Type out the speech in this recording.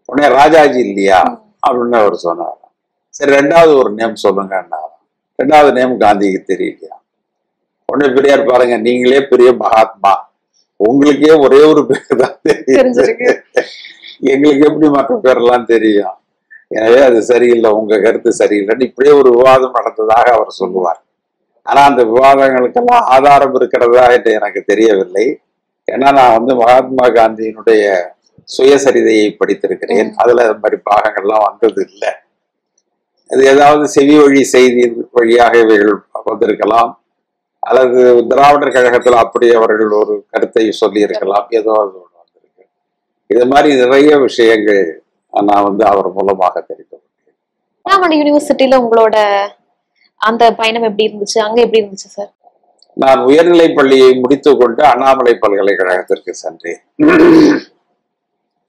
உடனே ராஜாஜி இல்லையா அப்படின்னு அவர் சொன்னார் சரி ரெண்டாவது ஒரு நேம் சொல்லுங்கன்னா ரெண்டாவது நேம் காந்திக்கு தெரியலையா உடனே பெரியார் பாருங்க நீங்களே பெரிய மகாத்மா உங்களுக்கே ஒரே ஒரு பேர் தான் தெரியும் தெரிஞ்சிருக்கு எங்களுக்கு எப்படி மற்ற பேரெல்லாம் தெரியும் எனவே அது சரியில்லை உங்க கருத்து சரியில்லைன்னு இப்படியே ஒரு விவாதம் நடந்ததாக அவர் சொல்லுவார் ஆனா அந்த விவாதங்களுக்கெல்லாம் ஆதாரம் இருக்கிறதா என்று எனக்கு தெரியவில்லை ஏன்னா நான் வந்து மகாத்மா காந்தியினுடைய சுயசரிதையை படித்திருக்கிறேன் அதுல அது மாதிரி பாகங்கள்லாம் வந்தது இல்லை அது ஏதாவது செவி வழி செய்தி வழியாக இவைகள் வந்திருக்கலாம் அல்லது திராவிடர் கழகத்தில் அப்படி அவர்கள் ஒரு கருத்தை சொல்லி இருக்கலாம் ஏதோ அது ஒண்ணு வந்திருக்கு இது மாதிரி நிறைய விஷயங்கள் நான் வந்து அவர் மூலமாக தெரிந்து கொண்டேன். அண்ணாமலை யூனிவர்சிட்டியில உங்களோட அந்த பயணம் எப்படி இருந்துச்சு அங்க எப்படி இருந்துச்சு சார் நான் உயர்நிலைப் பள்ளியை முடித்துக் கொண்டு அண்ணாமலை பல்கலைக்கழகத்திற்கு சென்றேன்